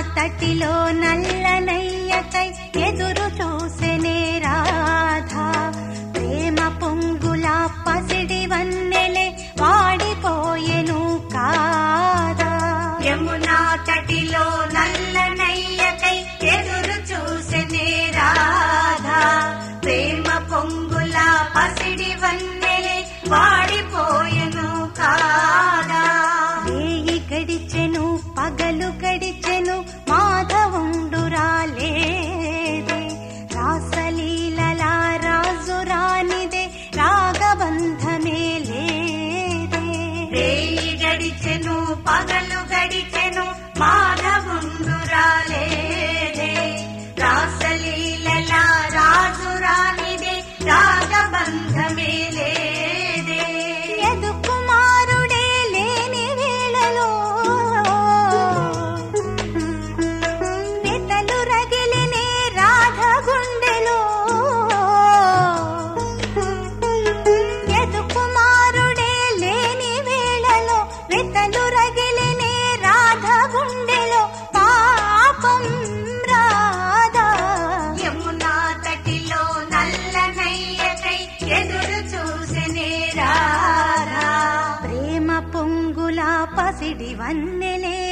తటిలో నల్లనయ్యకై ఎదురు చూసెనే రాధా ప్రేమ పొంగుల పసిడి వన్నెలే వాడిపోయెను కాదా యమునా తటిలో నల్లనయ్యకై ఎదురు చూసెనే రాధా ప్రేమ పొంగుల పసిడి వన్నెలే వాడిపోయెను కాదా వేయి గడిచెను పగలు గడిచెను మాధవుండు రాలేదే రాసలీలల రాజు రానిదే రాగబంధమే లేదే రేయి గడిచెను పగలు గడిచెను మాధవుండు రాలేదే రాసలీలల రాజు రానిదే రాగబంధమే లేదే యదు కుమారుడే లేని వేళలో వెతలు రగిలినే రాధ గుండెలో యదు కుమారుడే లేని వేళలో వెతలు రగిలినే రాధ గుండెలో పాపం రాధా యమునా తటిలో నల్లనయ్యకై ఎదురు చూసెనే రారా ప్రేమ పొంగుల పసిడి వన్నెలే